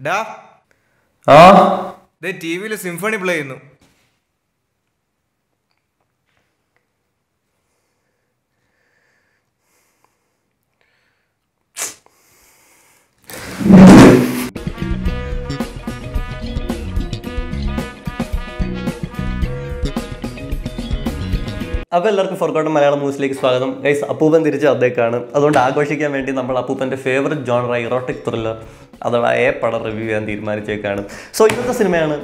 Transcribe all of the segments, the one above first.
ഡാ ആ ദേ ടി വിയിൽ സിംഫണി പ്ലേ ചെയ്യുന്നു അപ്പോൾ എല്ലാവർക്കും ഫോർഗോട്ടൻ മലയാളം ന്യൂസിലേക്ക് സ്വാഗതം ഗൈസ് അപ്പൂപ്പൻ തിരിച്ച് അദ്ദേഹക്കാണ് അതുകൊണ്ട് ആഘോഷിക്കാൻ വേണ്ടി നമ്മൾ അപ്പൂപ്പൻ്റെ ഫേവററ്റ് ജോണറ ഇറോട്ടിക് ത്രില്ലർ അഥവാ എ പടം റിവ്യൂ ചെയ്യാൻ തീരുമാനിച്ചേക്കാണ് സോ ഇന്നത്തെ സിനിമയാണ്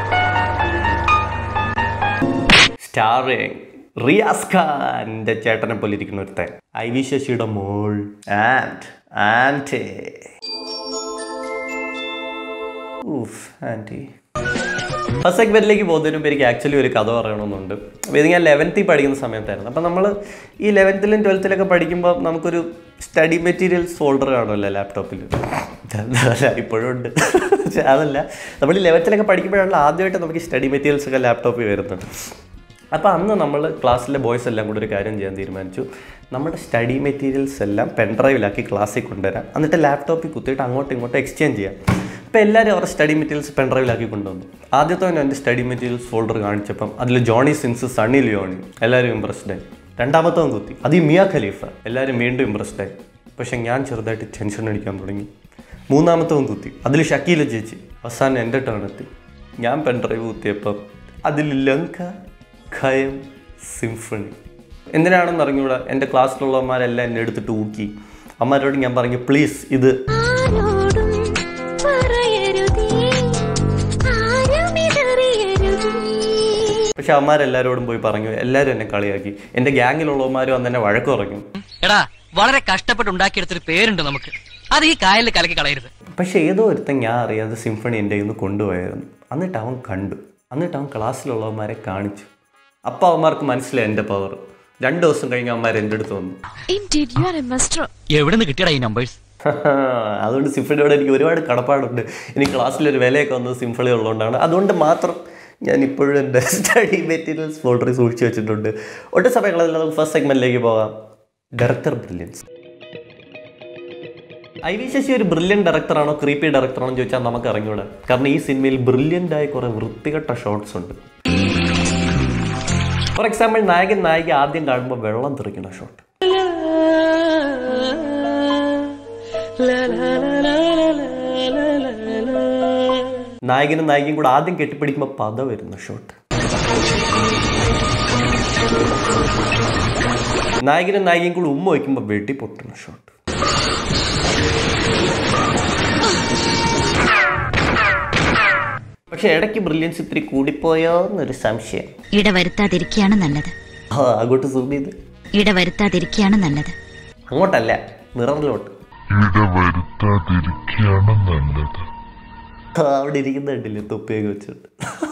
സ്റ്റാറിങ് റിയാസ് ഖാൻ്റെ ചേട്ടനെ പോലെ ഇരിക്കുന്ന ഒരുത്തൻ ഐ വി ശശിയുടെ മോൾ ആൻഡ് ആൻറ്റി ഊഫ് ആൻറ്റി ഫസ്റ്റ് സെഗ്മെന്റിലേക്ക് പോകുന്നതിന് മുമ്പ് എനിക്ക് ആക്ച്വലി ഒരു കഥ പറയണമെന്നുണ്ട് അപ്പോൾ ഇത് ഞാൻ ലെവൻത്തിൽ പഠിക്കുന്ന സമയത്തായിരുന്നു അപ്പം നമ്മൾ ഈ ലെവൻത്തിലും ട്വൽത്തിലൊക്കെ പഠിക്കുമ്പോൾ നമുക്കൊരു സ്റ്റഡി മെറ്റീരിയൽസ് ഫോൾഡർ കാണുമല്ലോ ലാപ്ടോപ്പിൽ ഇപ്പോഴും ഉണ്ട് പക്ഷേ അതല്ല നമ്മൾ ഈ ലെവൻത്തിലൊക്കെ പഠിക്കുമ്പോഴാണല്ലോ ആദ്യമായിട്ട് നമുക്ക് സ്റ്റഡി മെറ്റീരിയൽസ് ഒക്കെ ലാപ്ടോപ്പിൽ വരുന്നത് അപ്പോൾ അന്ന് നമ്മൾ ക്ലാസ്സിലെ ബോയ്സ് എല്ലാം കൂടി ഒരു കാര്യം ചെയ്യാൻ തീരുമാനിച്ചു നമ്മുടെ സ്റ്റഡി മെറ്റീരിയൽസ് എല്ലാം പെൻഡ്രൈവിലാക്കി ക്ലാസ്സിൽ കൊണ്ടുവരാം എന്നിട്ട് ലാപ്ടോപ്പിൽ കുത്തിയിട്ട് അങ്ങോട്ടും ഇങ്ങോട്ടും എക്സ്ചേഞ്ച് ചെയ്യാം അപ്പോൾ എല്ലാവരും അവരുടെ സ്റ്റഡി മെറ്റീരിയൽസ് പെൻഡ്രൈവിലാക്കി കൊണ്ടുവന്നു ആദ്യത്തെ തന്നെ എൻ്റെ സ്റ്റഡി മെറ്റീരിയൽസ് ഫോൾഡർ കാണിച്ചപ്പം അതിൽ ജോണി സിൻസ് സണ്ണി ലിയോണി എല്ലാവരും ഇമ്പ്രസ്ഡ് ആയി രണ്ടാമത്തവൻ കുത്തി അത് ഈ മിയ ഖലീഫ എല്ലാവരും വീണ്ടും ഇമ്പ്രസ്ഡ് ആയി പക്ഷെ ഞാൻ ചെറുതായിട്ട് ടെൻഷൻ അടിക്കാൻ തുടങ്ങി മൂന്നാമത്തവൻ കുത്തി അതിൽ ഷക്കീല ചേച്ചി അവസാനം എൻ്റെ ടേൺ എത്തി ഞാൻ പെൻഡ്രൈവ് കുത്തിയപ്പം അതിൽ ലങ്ക ഖയം സിംഫണി എന്തിനാണെന്ന് അറിഞ്ഞൂടാ എൻ്റെ ക്ലാസ്സിലുള്ളവന്മാരെല്ലാം എന്നെ എടുത്തിട്ട് ഊക്കി അമ്മമാരോട് ഞാൻ പറഞ്ഞു പ്ലീസ് ഇത് ആരോടും പറയരുതേ ആരുമിതറിയരുതേ പക്ഷെ അവന്മാരെല്ലാവരോടും പോയി പറഞ്ഞു എല്ലാവരും എന്നെ കളിയാക്കി എൻ്റെ ഗ്യാങ്ങിലുള്ളവന്മാരും അന്ന് എന്നെ വഴക്ക് പറഞ്ഞു എടാ വളരെ കഷ്ടപ്പെട്ട് ഉണ്ടാക്കിയെടുത്തൊരു പേരുണ്ട് നമുക്ക് അത് ഈ കായലിൽ കലക്കി കളയരുത് പക്ഷെ ഏതോ ഒരുത്തൻ ഞാൻ അറിയാതെ സിംഫണി എൻ്റെ കയ്യിൽ നിന്ന് കൊണ്ടുപോയായിരുന്നു എന്നിട്ട് അവൻ കണ്ടു എന്നിട്ട് അവൻ ക്ലാസ്സിലുള്ളവന്മാരെ കാണിച്ചു അപ്പോൾ അവന്മാർക്ക് മനസ്സിലായി എൻ്റെ പവർ രണ്ട് ദിവസം കഴിഞ്ഞ് അവന്മാർ എൻ്റെ അടുത്ത് വന്നു Indeed, you are a master. എവിടെ നിന്ന് കിട്ടിയടാ ഈ നമ്പേഴ്സ് അതുകൊണ്ട് സിംഫണിയോട് എനിക്ക് ഒരുപാട് കടപ്പാടുണ്ട് എനിക്ക് ക്ലാസ്സിലൊരു വിലയൊക്കെ വന്നത് സിംഫണി ഉള്ളതുകൊണ്ടാണ് അതുകൊണ്ട് മാത്രം ഞാൻ ഇപ്പോഴും എൻ്റെ സ്റ്റഡി മെറ്റീരിയൽസ് ഫോൾഡറിൽ സൂക്ഷിച്ച് വെച്ചിട്ടുണ്ട് ഒട്ടും സമയങ്ങളിൽ നമുക്ക് ഫസ്റ്റ് സെഗ്മെന്റിലേക്ക് പോകാം ഡയറക്ടർ ബ്രില്യൻസ് ഐ വി ശശി ഒരു ബ്രില്യൻ ഡയറക്ടറാണോ ക്രീപ്പി ഡയറക്ടറാണോ എന്ന് ചോദിച്ചാൽ നമുക്ക് അറിഞ്ഞൂടാ കാരണം ഈ സിനിമയിൽ ബ്രില്യൻ്റ് ആയ കുറേ വൃത്തികെട്ട ഷോട്ട്സ് ഉണ്ട് ഫോർ എക്സാമ്പിൾ നായകൻ നായിക ആദ്യം കാണുമ്പോൾ വെള്ളം തെറിക്കുന്ന ഷോട്ട് നായകനും നായികയും കൂടെ ആദ്യം കെട്ടിപ്പിടിക്കുമ്പോൾ പത വരുന്ന ഷോട്ട് നായകനും നായികയും കൂടെ ഉമ്മ വയ്ക്കുമ്പോൾ വെടി പൊട്ടുന്ന ഷോട്ട് പക്ഷെ ഇടയ്ക്ക് ബ്രില്യൻസ് ഇത്തിരി കൂടിപ്പോയോ എന്നൊരു സംശയം ഇടവരുത്താതിരിക്കുകയാണ് നല്ലത് ആ അങ്ങോട്ട് സൂം ചെയ്ത് ഇടവരുത്താതിരിക്കുകയാണ് നല്ലത് അങ്ങോട്ടല്ല മിററിലോട്ട് ഇട വരുത്താതിരിക്കുകയാണ് നല്ലത് ആ, അവിടെ ഇരിക്കുന്ന കണ്ടില്ലേ തൊപ്പിയൊക്കെ വെച്ചിട്ട്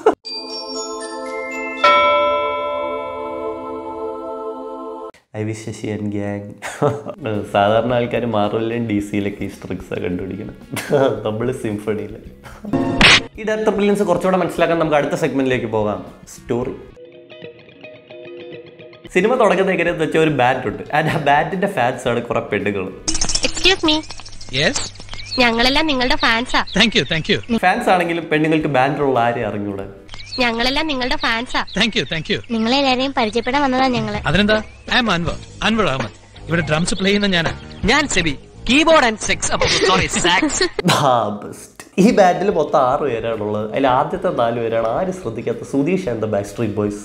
ഐ വി ശശി ആൻഡ് ഗ്യാങ് സാധാരണ ആൾക്കാർ മാർവലിലെയും ഡി സിയിലൊക്കെ ഈ സ്ട്രിക്സ് കണ്ടുപിടിക്കണം നമ്മൾ സിംഫണിയിൽ ഈ ഡയറക്ടർ ബ്രില്യൻസ് കുറച്ചുകൂടെ മനസ്സിലാക്കാൻ നമുക്ക് അടുത്ത സെഗ്മെന്റിലേക്ക് പോകാം സ്റ്റോറി സിനിമ തുടങ്ങുന്ന എങ്ങനെയെന്ന് വെച്ചാൽ ഒരു ബാറ്റ് ഉണ്ട് ആൻഡ് ആ ബാറ്റിന്റെ ഫാൻസ് ആണ് കുറെ പെണ്ണുകൾ എക്സ്ക്യൂസ് മീ യെസ് ഞങ്ങളെല്ലാം നിങ്ങളുടെ ഫാൻസാ thank you thank you fans ആണെങ്കിലും പെണ്ണുങ്ങൾക്ക് ബാൻഡിലുള്ള ആരെയും അറിഞ്ഞൂടാ ഞങ്ങളെല്ലാം നിങ്ങളുടെ ഫാൻസാ താങ്ക് യു താങ്ക് യു നിങ്ങളെല്ലാരെയും പരിചയപ്പെടാൻ വന്നതാ ഞങ്ങള് അതിനെന്താ ഐ എം അൻവർ അൻവർ അഹമ്മദ് ഇവിടെ ഡ്രംസ് പ്ലേ ചെയ്യുന്ന ഞാനാ ഞാൻ Seby keyboard and sex sorry sax best ഈ ബാറ്റിൽ മൊത്തം ആറ് പേരാണുള്ളത് അതിൽ ആദ്യത്തെ നാല് പേരാണ് ആരും ശ്രദ്ധിക്കാത്ത Sudheesh and the back street boys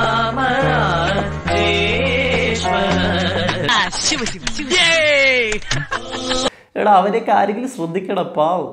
എടാ അവരെയൊക്കെ ആരെങ്കിലും ശ്രദ്ധിക്കണം പാവം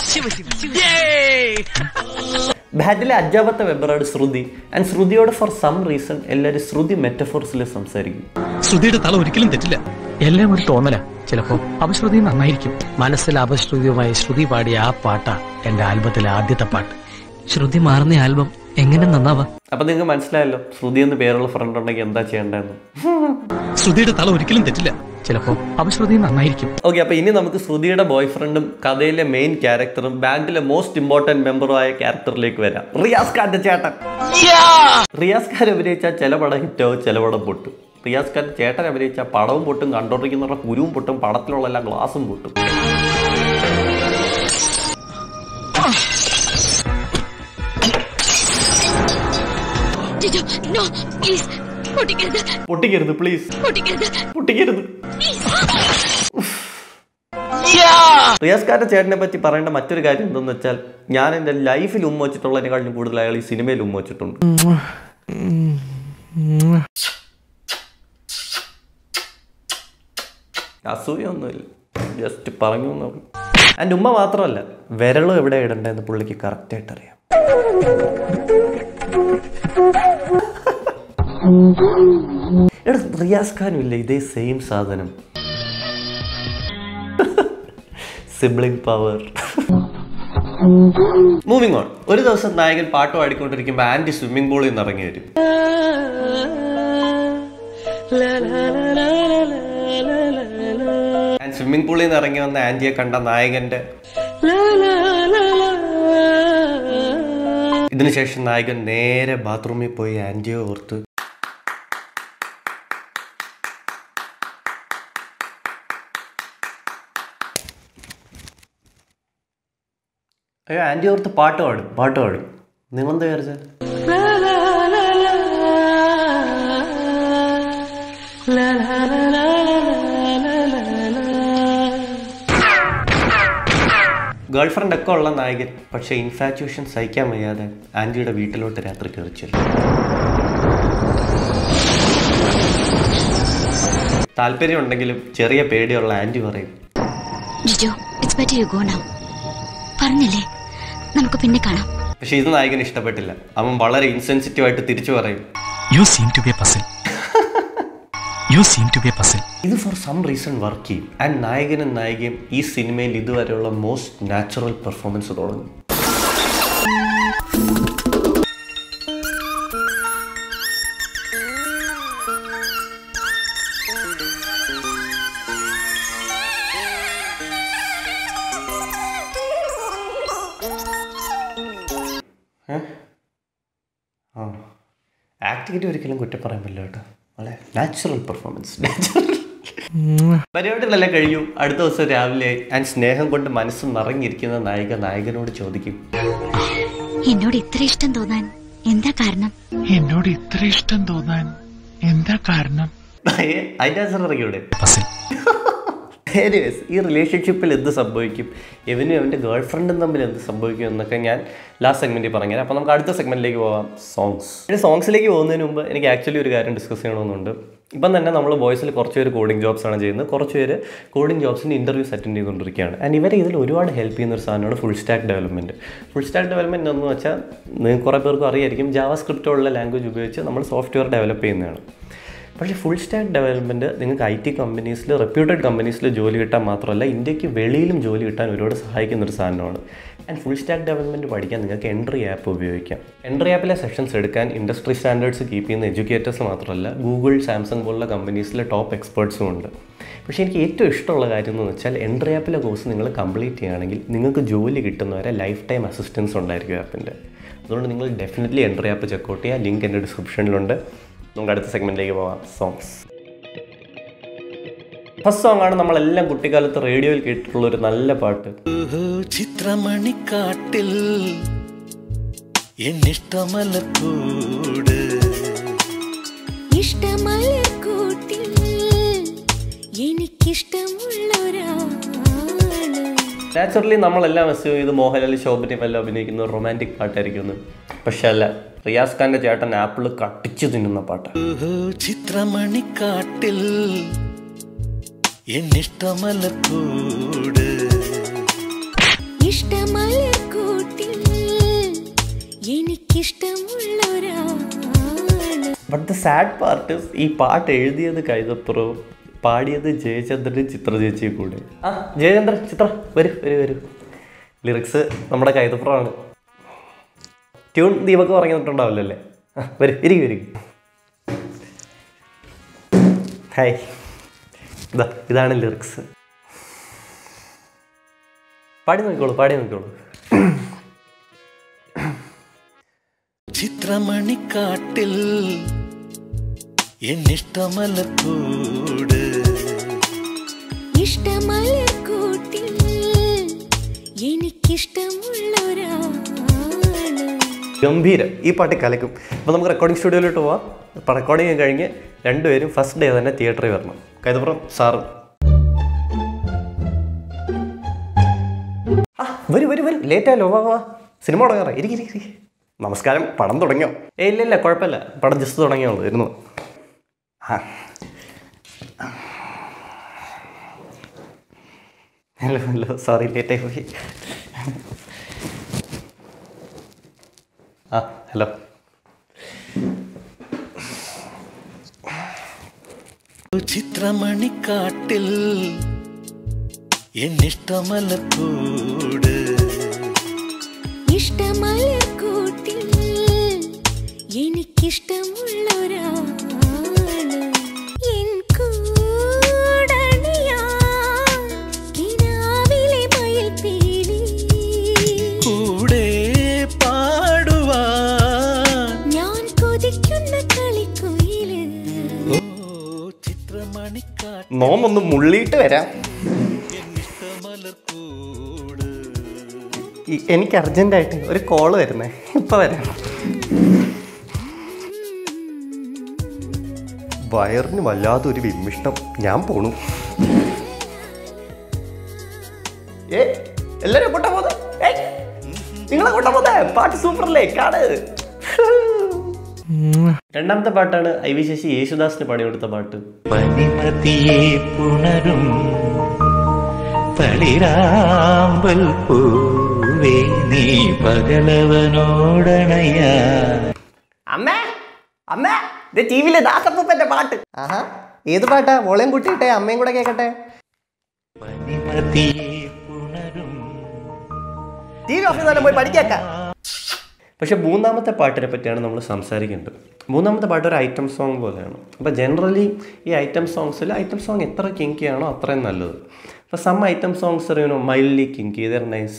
ബാറ്റിലെ അഞ്ചാമത്തെ മെമ്പറാണ് ശ്രുതി ആൻഡ് ശ്രുതിയോട് ഫോർ സം റീസൺ എല്ലാവരും ശ്രുതി മെറ്റഫോർസിൽ സംസാരിക്കും ശ്രുതിയുടെ തല ഒരിക്കലും തെറ്റില്ല എല്ലാം ഒരു തോന്നല ചിലപ്പോ അപശ്രുതി നന്നായിരിക്കും മനസ്സിൽ അപശ്രുതിയുമായി ശ്രുതി പാടിയ ആ പാട്ടാ എന്റെ ആൽബത്തിലെ ആദ്യത്തെ പാട്ട് ശ്രുതി മാറുന്ന ആൽബം എങ്ങനെ നന്നാവാ അപ്പൊ നിങ്ങൾക്ക് മനസ്സിലായല്ലോ ശ്രുതി എന്ന് പേരുള്ള ഫ്രണ്ട് ഉണ്ടെങ്കിൽ എന്താ ചെയ്യേണ്ടതെന്ന് ശ്രുതിയുടെ തല ഒരിക്കലും തെറ്റില്ല ചിലപ്പോ അപശ്രുതി നന്നായിരിക്കും ഓക്കെ അപ്പൊ ഇനി നമുക്ക് ശ്രുതിയുടെ ബോയ് ഫ്രണ്ടും കഥയിലെ മെയിൻ ക്യാരക്ടറും ബാൻഡിലെ മോസ്റ്റ് ഇമ്പോർട്ടന്റ് മെമ്പറും ആയ ക്യാരക്ടറിലേക്ക് വരാം റിയാസ് ഖാന്റെ ചേട്ടൻ റിയാസ് ഖാൻ അഭിനയിച്ച ചില പടം ഹിറ്റാവും ചില പടം പൊട്ടും റിയാസ് ഖാൻ ചേട്ടൻ അഭിനയിച്ച പടവും പൊട്ടും കണ്ടോണ്ടിരിക്കുന്നവരുടെ കുരുവും പൊട്ടും പടത്തിലുള്ള എല്ലാ ഗ്ലാസും പൊട്ടും നോ പ്ലീസ് പൊട്ടിക്കരുത് പൊട്ടിക്കരുത് പ്ലീസ് പൊട്ടിക്കരുത് പൊട്ടിക്കരുത് റിയാസ് ഖാന്റെ ചേട്ടനെ പറ്റി പറയേണ്ട മറ്റൊരു കാര്യം എന്തെന്ന് വെച്ചാൽ ഞാൻ എൻ്റെ ലൈഫിൽ ഉമ്മ വെച്ചിട്ടുള്ളതിനെക്കാളും കൂടുതൽ അയാൾ ഈ സിനിമയിൽ ഉമ്മ വെച്ചിട്ടുണ്ട് അസൂയൊന്നുമില്ല ജസ്റ്റ് പറഞ്ഞു എന്നുള്ളൂ എൻ്റെ ഉമ്മ മാത്രമല്ല വിരളും എവിടെ ഇടണ്ടെന്ന് പുള്ളിക്ക് കറക്റ്റായിട്ട് അറിയാം എടാ റിയാസ് ഖാനും ഇല്ല ഇതേ സെയിം സാധനം സിബ്ലിംഗ് പവർ മൂവിങ് ഓൺ ഒരു ദിവസം നായകൻ പാട്ട് പാടിക്കൊണ്ടിരിക്കുമ്പോൾ ആന്റി സ്വിമ്മിംഗ് പൂളിൽ നിന്ന് ഇറങ്ങി വരും സ്വിമ്മിംഗ് പൂളിൽ നിന്ന് ഇറങ്ങി വന്ന ആന്റിയെ കണ്ട നായകന്റെ ഇതിനുശേഷം നായകൻ നേരെ ബാത്റൂമിൽ പോയി ആന്റിയെ ഓർത്ത് അയ്യോ ആന്റി ഓർത്ത് പാട്ട് പാടും പാട്ട് പാടും നിങ്ങളെന്താ വിചാരിച്ചത് ഗേൾഫ്രണ്ട് ഒക്കെ ഉള്ള നായകൻ പക്ഷെ ഇൻഫാച്വേഷൻ സഹിക്കാൻ വയ്യാതെ ആന്റിയുടെ വീട്ടിലോട്ട് രാത്രി കയറിച്ചു താല്പര്യം ഉണ്ടെങ്കിലും ചെറിയ പേടിയുള്ള ആന്റി പറയും Jiju it's better you go now പറഞ്ഞില്ലേ നമുക്ക് പിന്നെ കാണാം പക്ഷെ ഇത് നായകന് ഇഷ്ടപ്പെട്ടില്ല അവൻ വളരെ ഇൻസെൻസിറ്റീവ് ആയിട്ട് തിരിച്ചു പറയും you seem to be a puzzle you seem to be a puzzle ഇത് ഫോർ സം റീസൺ വർക്ക് ചെയ്യും ആൻഡ് നായകനും നായികയും ഈ സിനിമയിൽ ഇതുവരെയുള്ള മോസ്റ്റ് നാച്ചുറൽ പെർഫോമൻസ് തുടങ്ങും ഏ? ആ ആക്ടിവിറ്റി ഒരിക്കലും കുറ്റം പറയാൻ പറ്റില്ല കേട്ടോ വളരെ നാച്ചുറൽ പെർഫോമൻസ് നാച്ചുറൽ പരിപാടികളെല്ലാം കഴിയും അടുത്ത ദിവസം രാവിലെ ആൻഡ് സ്നേഹം കൊണ്ട് മനസ്സ് നിറഞ്ഞിരിക്കുന്ന നായിക നായകനോട് ചോദിക്കും എന്നോട് ഇത്ര ഇഷ്ടം തോന്നാൻ എന്താ കാരണം എന്നോട് ഇത്ര ഇഷ്ടം തോന്നാൻ എന്താ കാരണം "ഏ, അതിന്റെ ആൻസർ ഇറങ്ങിയൂടെ പസിൽ എനിവേസ് ഈ റിലേഷൻഷിപ്പിൽ എന്ത് സംഭവിക്കും ഇവനും അവൻ്റെ ഗേൾ ഫ്രണ്ടും തമ്മിൽ എന്ത് സംഭവിക്കും എന്നൊക്കെ ഞാൻ ലാസ്റ്റ് സെഗ്മെൻറ്റിൽ പറഞ്ഞുതരാം അപ്പോൾ നമുക്ക് അടുത്ത സെഗ്മെൻറ്റിലേക്ക് പോവാം സോങ്സ് ഇനി സോങ്സിലേക്ക് പോകുന്നതിന് മുമ്പ് എനിക്ക് ആക്ച്വലി ഒരു കാര്യം ഡിസ്കസ് ചെയ്യണമെന്നുണ്ട് ഇപ്പം തന്നെ നമ്മൾ വോയിസിൽ കുറച്ച് പേര് കോഡിംഗ് ജോബ്സ് ആണ് ചെയ്യുന്നത് കുറച്ച് പേര് കോഡിംഗ് ജോബ്സിൻ്റെ ഇൻ്റർവ്യൂസ് അറ്റൻഡ് ചെയ്തുകൊണ്ടിരിക്കുകയാണ് ആൻഡ് ഇവരെ ഇതിൽ ഒരുപാട് ഹെൽപ്പ് ചെയ്യുന്ന ഒരു സാധനമാണ് full stack development full stack development എന്ന് വെച്ചാൽ നിങ്ങൾക്ക് കുറേ പേർക്കും അറിയായിരിക്കും ജാവാ സ്ക്രിപ്റ്റുള്ള ലാംഗ്വേജ് ഉപയോഗിച്ച് നമ്മൾ സോഫ്റ്റ്വെയർ ഡെവലപ്പ് ചെയ്യുന്നതാണ് പക്ഷേ ഫുൾ സ്റ്റാക്ക് ഡെവലപ്മെൻറ്റ് നിങ്ങൾക്ക് ഐ ടി കമ്പനീസിൽ റെപ്യൂട്ടഡ് കമ്പനീസിൽ ജോലി കിട്ടാൻ മാത്രമല്ല ഇന്ത്യക്ക് വെളിയിലും ജോലി കിട്ടാൻ ഒരുപാട് സഹായിക്കുന്ന ഒരു സാധനമാണ് ആൻഡ് ഫുൾ സ്റ്റാക്ക് ഡെവലപ്മെൻറ്റ് പഠിക്കാൻ നിങ്ങൾക്ക് എൻട്രി ആപ്പ് ഉപയോഗിക്കാം എൻട്രി ആപ്പിലെ സെഷൻസ് എടുക്കാൻ ഇൻഡസ്ട്രി സ്റ്റാൻഡേർഡ്സ് കീപ്പ് ചെയ്യുന്ന എഡ്യൂക്കേറ്റേഴ്സ് മാത്രമല്ല ഗൂഗിൾ സാംസങ് പോലുള്ള കമ്പനീസിലെ ടോപ്പ് എക്സ്പേർട്സും ഉണ്ട് പക്ഷേ എനിക്ക് ഏറ്റവും ഇഷ്ടമുള്ള കാര്യം എന്ന് വെച്ചാൽ എൻട്രി ആപ്പിലെ കോഴ്സ് നിങ്ങൾ കംപ്ലീറ്റ് ചെയ്യുകയാണെങ്കിൽ നിങ്ങൾക്ക് ജോലി കിട്ടുന്നവരെ ലൈഫ് ടൈം അസിസ്റ്റൻസ് ഉണ്ടായിരിക്കും ആപ്പിൻ്റെ അതുകൊണ്ട് നിങ്ങൾ ഡെഫിനറ്റ്ലി എൻട്രി ആപ്പ് ചെക്കൗട്ട് ചെയ്യുക ലിങ്ക് എൻ്റെ ഡിസ്ക്രിപ്ഷനിലുണ്ട് നമുക്ക് അടുത്ത സെഗ്മെൻറ്റിലേക്ക് പോവാം സോങ്സ് ഫസ്റ്റ് സോങ് ആണ് നമ്മളെല്ലാം കുട്ടിക്കാലത്ത് റേഡിയോയിൽ കേട്ടിട്ടുള്ള ഒരു നല്ല പാട്ട് ചിത്രമണിക്കാട്ടിൽ എന്നിഷ്ടമലക്കൂട് ഇഷ്ടമലക്കൂട്ടിൽ എനിക്കിഷ്ടമുള്ളൊരാള് നാച്ചുറലി നമ്മളെല്ലാം അസ്യൂം ചെയ്ത് മോഹൻലാൽ ശോഭനയും എല്ലാം അഭിനയിക്കുന്ന റൊമാൻറ്റിക് പാട്ടായിരിക്കും പക്ഷെ അല്ല റിയാസ് ഖാന്റെ ചേട്ടൻ ആപ്പിൾ കട്ടിച്ചു തിന്നുന്ന പാട്ട് ചിത്രമണിക്കാട്ടിൽ എന്നിഷ്ടമലക്കൂട് ഇഷ്ടമലക്കൂട്ടിൽ എനിക്കിഷ്ടമുള്ളൊരാള് ബട്ട് ദ സാഡ് പാർട്ട് ഈ പാട്ട് എഴുതിയത് കൈതപ്പുറവും പാടിയത് ജയചന്ദ്രനും ചിത്ര ചേച്ചിയും കൂടെ ആ ജയചന്ദ്രൻ ചിത്ര വരൂ വരൂ വരൂ ലിറിക്സ് നമ്മുടെ കൈതപ്പുറമാണ് ട്യൂൺ ദീപക്ക് പറഞ്ഞു തന്നിട്ടുണ്ടാവില്ലല്ലേ ആ വരൂ ഇരിക്കും ഇരിക്കും ഹായ് ഇതാ ഇതാണ് ലിറിക്സ് പാടി നോക്കിക്കോളൂ പാടി നോക്കിക്കോളൂ ചിത്രമണിക്കാട്ടിൽ എന്നിഷ്ടമലക്കൂട് ഇഷ്ടമലക്കൂട്ടിൽ എനിക്കിഷ്ടമുള്ളൊരാള് ഗംഭീരം ഈ പാട്ട് കലക്കും അപ്പോൾ നമുക്ക് റെക്കോർഡിംഗ് സ്റ്റുഡിയോയിലോട്ട് പോവാം അപ്പോൾ റെക്കോർഡിംഗ് കഴിഞ്ഞ് രണ്ടുപേരും ഫസ്റ്റ് ഡേ തന്നെ തിയേറ്ററിൽ വരണം കൈതപ്പുറം സാറ് ആ വരൂ വരൂ വരൂ ലേറ്റ് ആയല്ലോ വാ വാ സിനിമ തുടങ്ങാറ ഇരിക്കും ഇരിക്കും നമസ്കാരം പടം തുടങ്ങിയോ ഏ ഇല്ല ഇല്ല കുഴപ്പമില്ല പടം ജസ്റ്റ് തുടങ്ങിയുള്ളൂ ഇരുന്നു ആ ഹലോ ഹലോ സോറി ലേറ്റായി പോയി ആ ഹലോ ചിത്രമണിക്കാട്ടിൽ എന്നിഷ്ടമലക്കൂട് ഇഷ്ടമലക്കൂട്ടിൽ എനിക്കിഷ്ടമുള്ളൊരാള് എൻ കൂടണിയാ കിനാവിലെ മയിൽപ്പീലി കൂടെ പാടുവാൻ ഞാൻ കൊതിക്കുന്ന കളിക്കുയില് ഓ ചിത്രമണിക്കാട്ടിൽ നോമൊന്ന് മുള്ളിയിട്ട് വരാം എന്നിഷ്ടമലക്കൂട് ഈ- എനിക്ക് അർജൻറ്റായിട്ട് ഒരു കോള് വരുന്നേ ഇപ്പം വരാം വയറിന് വല്ലാത്തൊരു വിമ്മിഷ്ടം ഞാൻ പോണു ഏ എല്ലാരും കൊട്ടാ പോന്നെ നിങ്ങളെ കൊട്ടാ പോന്നെ പാട്ട് സൂപ്പറല്ലേ കാട് രണ്ടാമത്തെ പാട്ടാണ് ഐ വി ശശി യേശുദാസിന് പണിയെടുത്ത പാട്ട് പനിമതിയെ പുണരും തളിരാമ്പൽ പൂവേ നീ പകലവനോടണയാ അമ്മേ അമ്മേ ഇത് ടി വിയിലെ ദാസപ്പൂപ്പന്റെ പാട്ട് ആഹാ ഏത് പാട്ടാ മോളെയും കൂട്ടിയിട്ടെ അമ്മയും കൂടെ കേക്കട്ടെ പനിമതിയെ പുണരും ടി വി ഓഫീസ് തന്നെ പോയി പഠിക്കേക്ക പക്ഷെ മൂന്നാമത്തെ പാട്ടിനെ പറ്റിയാണ് നമ്മൾ സംസാരിക്കേണ്ടത് മൂന്നാമത്തെ പാട്ട് ഒരു ഐറ്റം സോങ് പോലെയാണ് അപ്പോൾ ജനറലി ഈ ഐറ്റം സോങ്സിൽ ഐറ്റം സോങ് എത്ര കിങ്കിയാണോ അത്രയും നല്ലത് അപ്പോൾ സം ഐറ്റം സോങ്സ് അറിയണോ മൈൽഡ്ലി കിങ്കി ഇതർ നൈസ്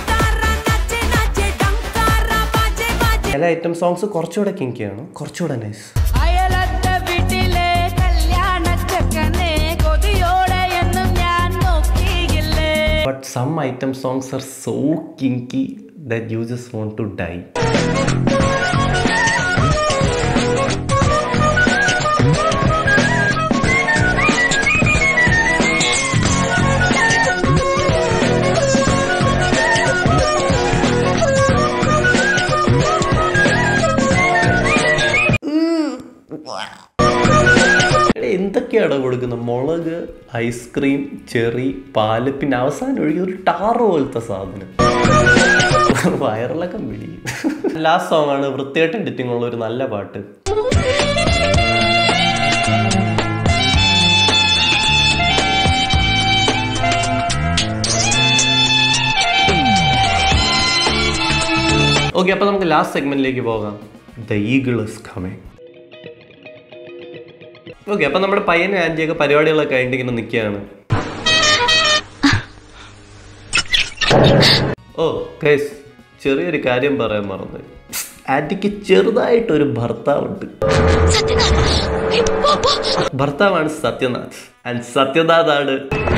ചില ഐറ്റം സോങ്സ് കുറച്ചുകൂടെ കിങ്കിയാണ് കുറച്ചുകൂടെ നൈസ് അയലത്തെ വീട്ടിലെ കല്യാണച്ചക്കനെ കൊതിയോടെ എന്നും ഞാൻ നോക്കിയില്ലേ but some item songs are so kinky that you just want to die എടേ, എന്തൊക്കെയാണോ കൊടുക്കുന്നത് മുളക് ഐസ്ക്രീം ചെറി പാല് പിന്നെ അവസാനം ഒഴുകി ഒരു ടാറ് പോലത്തെ സാധനം വയറിളക്കം പിടിക്കും ലാസ്റ്റ് സോങ് ആണ് വൃത്തിയായിട്ട് എഡിറ്റിംഗ് ഉള്ള ഒരു നല്ല പാട്ട് ഓക്കെ അപ്പൊ നമുക്ക് ലാസ്റ്റ് സെഗ്മെന്റിലേക്ക് പോകാം the eagle is coming okay അപ്പൊ നമ്മുടെ പയ്യനും ആന്റിയൊക്കെ പരിപാടികളൊക്കെ കഴിഞ്ഞിട്ട് ഇങ്ങനെ നിൽക്കുകയാണ് ഓ കേസ് ചെറിയൊരു കാര്യം പറയാൻ മറന്നു ആന്റിക്ക് ചെറുതായിട്ടൊരു ഭർത്താവുണ്ട് ഭർത്താവാണ് സത്യനാഥ് ആൻഡ് സത്യനാഥ് ആണ്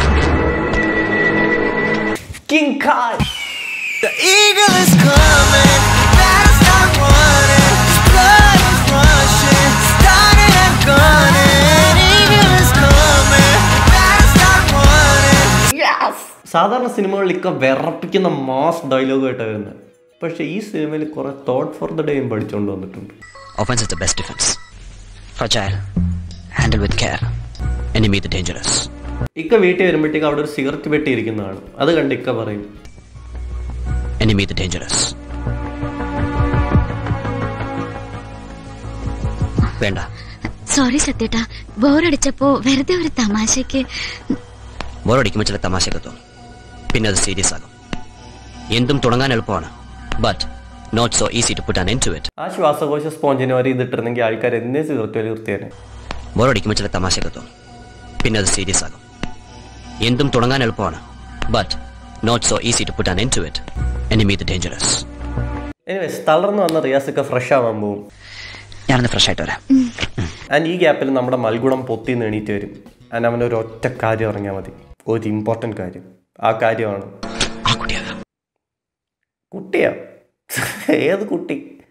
king Khan The eagle is coming, better start running. His blood is rushing, started and gunning. Eagle is coming, better start running. സാധാരണ സിനിമകളിലൊക്കെ വിറപ്പിക്കുന്ന മാസ് ഡയലോഗായിട്ടാണ് വരുന്നത് പക്ഷേ ഈ സിനിമയിൽ കുറെ തോട്ട് ഫോർ ദ ഡേയും പഠിച്ചുകൊണ്ട് വന്നിട്ടുണ്ട് Offense is the best defense. Fragile. Handle with care. Enemy the dangerous. ഇക്ക വീട്ടിൽ വരുമ്പോഴത്തേക്ക് അവിടെ ഒരു സിഗരറ്റ് പെട്ടി ഇരിക്കുന്നതാണ് അത് കണ്ട് ഇക്ക പറയും Enemy the dangerous. വേണ്ട സോറി സത്യേട്ടാ ബോറടിച്ചപ്പോ വെറുതെ ഒരു തമാശക്ക് ബോറടിക്കുമ്പോൾ ചില തമാശയൊക്കെ തോന്നും പിന്നെ അത് സീരിയസ് ആകും എന്തും തുടങ്ങാൻ എളുപ്പമാണ് but not so easy to put an end to it ആ ശ്വാസകോശ സ്പോഞ്ചിന് വരെ ഇതിട്ടിരുന്നെങ്കിൽ ആൾക്കാർ എന്നേ സിഗരറ്റ് വലി നിർത്തിയേനെ ബോറടിക്കുമ്പോൾ ചില തമാശയൊക്കെ തോന്നും പിന്നെ അത് സീരിയസ് ആകും എന്തും തുടങ്ങാൻ എളുപ്പമാണ് but not so easy to put an end to it enemy the dangerous anyways തളർന്നു വന്ന റിയാസൊക്കെ ഫ്രഷ് ആവാൻ പോകും ഞാനൊന്ന് ഫ്രഷ് ആയിട്ട് വരാം ആൻഡ് ഈ ഗ്യാപ്പിൽ നമ്മുടെ മൽഗുണം പൊത്തി എണീറ്റ് വരും ആൻഡ് അവൻ്റെ ഒരു ഒറ്റ കാര്യം ഇറങ്ങിയാൽ മതി ഒരു ഇമ്പോർട്ടൻ്റ് കാര്യം ആ കാര്യമാണ് ആ കുട്ടിയാകാം കുട്ടിയാ ഏത് കുട്ടി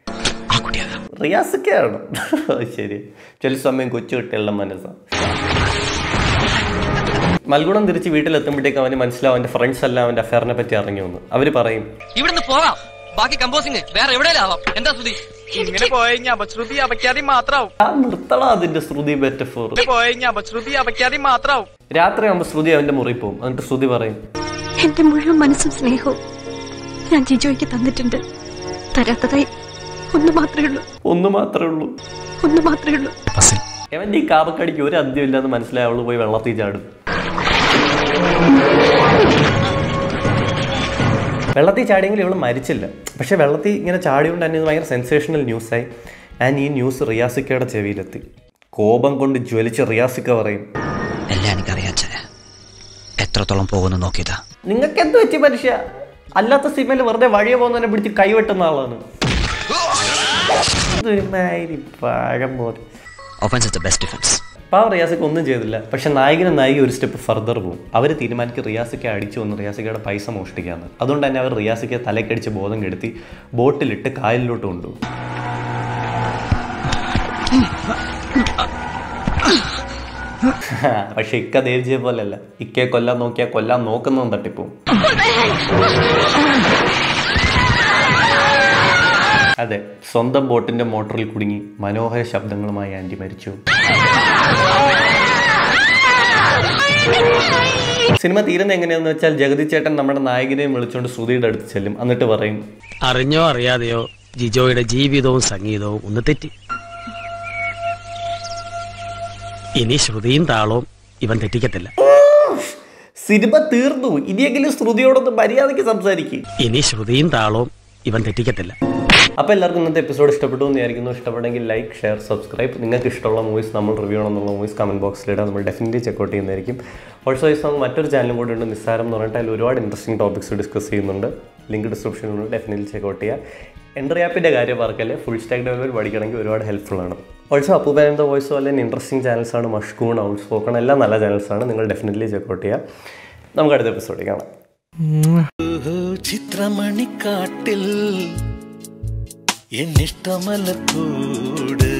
റിയാസൊക്കെയാണ് ശരി ചില സമയം കൊച്ചു കുട്ടികളുടെ മനസ്സാണ് മൽഗുണം തിരിച്ച് വീട്ടിലെത്തുമ്പോഴത്തേക്ക് അവന് മനസ്സിലാവും അവൻ്റെ ഫ്രണ്ട്സ് എല്ലാം അവൻ്റെ അഫയറിനെ പറ്റി അറിഞ്ഞു വന്നു അവർ പറയും ഇവിടുന്ന് പോകാം ബാക്കി കമ്പോസിങ് വേറെ എവിടെയെങ്കിലും ആവാം എന്താ ശ്രുതി ഇങ്ങനെ പോയഞ്ഞ അപശ്രുതി അപഖ്യാതി മാത്രാവും ആ നിർത്തണം അതിന്റെ ശ്രുതി മെറ്റഫോർ പോയഞ്ഞ അപശ്രുതി അപഖ്യാതി മാത്രാവും രാത്രി ആകുമ്പോൾ ശ്രുതി അവന്റെ മുറി പോകും എന്നിട്ട് ശ്രുതി പറയും എന്റെ മുഴുവൻ മനസ്സും സ്നേഹവും ഞാൻ ജിജോയ്ക്ക് തന്നിട്ടുണ്ട് തരാത്തതായി ഒന്ന് മാത്രമേ ഉള്ളൂ ഒന്ന് മാത്രമേ ഉള്ളൂ ഒന്ന് മാത്രമേ ഉള്ളൂ അവന്റെ ഈ കാപക്കടിക്ക് ഒരു അന്ത്യം ഇല്ലെന്ന് മനസ്സിലായി അവള് പോയി വെള്ളത്തിൽ ചാടും വെള്ളത്തിൽ ചാടിയെങ്കിൽ ഇവള് മരിച്ചില്ല പക്ഷെ വെള്ളത്തിൽ ഇങ്ങനെ ചാടിയോണ്ട് തന്നെ ഇത് ഭയങ്കര സെൻസേഷണൽ ന്യൂസായി ആൻഡ് ഈ ന്യൂസ് റിയാസിക്കയുടെ ചെവിയിലെത്തി കോപം കൊണ്ട് ജ്വലിച്ച് റിയാസിക്ക പറയും എല്ലാം എനിക്കറിയാച്ച എത്രത്തോളം പോകുന്നു നോക്കിയതാ നിങ്ങൾക്ക് എന്ത് പറ്റി മനുഷ്യ അല്ലാത്ത സിനിമയിൽ വെറുതെ വഴിയെ പോകുന്നതിനെ പിടിച്ച് കൈവെട്ടുന്ന ആളാണ് ഇതൊരുമാതിരി പഴം പോലെ offence is the best defence പാവ റിയാസിക്ക് ഒന്നും ചെയ്തില്ല പക്ഷെ നായകനും നായിക ഒരു സ്റ്റെപ്പ് ഫർദർ പോകും അവർ തീരുമാനിക്കും റിയാസിക്ക് അടിച്ചു വന്ന് റിയാസിക്കയുടെ പൈസ മോഷ്ടിക്കാന്ന് അതുകൊണ്ട് തന്നെ അവർ റിയാസിക്ക് തലക്കടിച്ച് ബോധം കെടുത്തി ബോട്ടിലിട്ട് കായലിലോട്ട് കൊണ്ടുപോകും പക്ഷെ ഇക്ക ദേവ്ജിയെ പോലെയല്ല ഇക്കയെ കൊല്ലാൻ നോക്കിയാൽ കൊല്ലാൻ നോക്കുന്നതും തട്ടിപ്പോവും അതെ സ്വന്തം ബോട്ടിന്റെ മോട്ടറിൽ കുടുങ്ങി മനോഹര ശബ്ദങ്ങളുമായി ആന്റി മരിച്ചു സിനിമ തീരുന്ന എങ്ങനെയാന്ന് വെച്ചാൽ ജഗതി ചേട്ടൻ നമ്മുടെ നായകനെയും വിളിച്ചുകൊണ്ട് ശ്രുതിയുടെ അടുത്ത് ചെല്ലും എന്നിട്ട് പറയും അറിഞ്ഞോ അറിയാതെയോ ജിജോയുടെ ജീവിതവും സംഗീതവും ഒന്ന് തെറ്റി ഇനി ശ്രുതിയും താളവും ഇവൻ തെറ്റിക്കത്തില്ല സിനിമ തീർന്നു ഇനിയെങ്കിലും ശ്രുതിയോടൊന്ന് മര്യാദയ്ക്ക് സംസാരിക്കും ഇനി ശ്രുതിയും താളവും ഇവൻ തെറ്റിക്കത്തില്ല അപ്പോൾ എല്ലാവർക്കും ഇന്നത്തെ എപ്പിസോഡ് ഇഷ്ടപ്പെട്ടു എന്ന് വിചാരിക്കുന്നു ഇഷ്ടപ്പെട്ടെങ്കിൽ ലൈക്ക് ഷെയർ സബ്സ്ക്രൈബ് നിങ്ങൾക്ക് ഇഷ്ടമുള്ള മൂവീസ് നമ്മൾ റിവ്യൂ ചെയ്യണമെന്നുള്ള മൂവീസ് കമൻറ്റ് ബോക്സിലിടാം നമ്മൾ ഡെഫിനറ്റ്ലി ചെക്കൗട്ട് ചെയ്യുന്നതായിരിക്കും ഓൾസോ ഈ നമുക്ക് മറ്റൊരു ചാനലും കൂടെ ഉണ്ട് നിസ്സാരം എന്ന് പറഞ്ഞിട്ട് അതിൽ ഒരുപാട് ഇൻട്രസ്റ്റിംഗ് ടോപ്പിക്സ് ഡിസ്കസ് ചെയ്യുന്നുണ്ട് ലിങ്ക് ഡിസ്ക്രിപ്ഷനിലുണ്ട് ഡെഫിനറ്റ്ലി ചെക്കൗട്ട് ചെയ്യുക എൻട്രി ആപ്പിൻ്റെ കാര്യം പറക്കല്ലേ ഫുൾ സ്റ്റാക്ക് ഡെവലപ്പ് പഠിക്കണമെങ്കിൽ ഒരുപാട് ഹെൽപ്ഫുൾ ആണ് ഓൾസോ അപ്പൂബാനന്ദ വോയിസോ അല്ലെങ്കിൽ ഇൻട്രസ്റ്റിംഗ് ചാനൽസാണ് മഷ്കൂൺ ഔട്ട് സ്പോക്കൺ എല്ലാം നല്ല ചാനൽസാണ് നിങ്ങൾ ഡെഫിനറ്റ്ലി ചെക്കൗട്ട് ചെയ്യുക നമുക്ക് അടുത്ത എപ്പിസോഡിൽ കാണാം ചിത്രമണിക്കാട്ടിൽ എന്നിഷ്ടമലക്കൂട്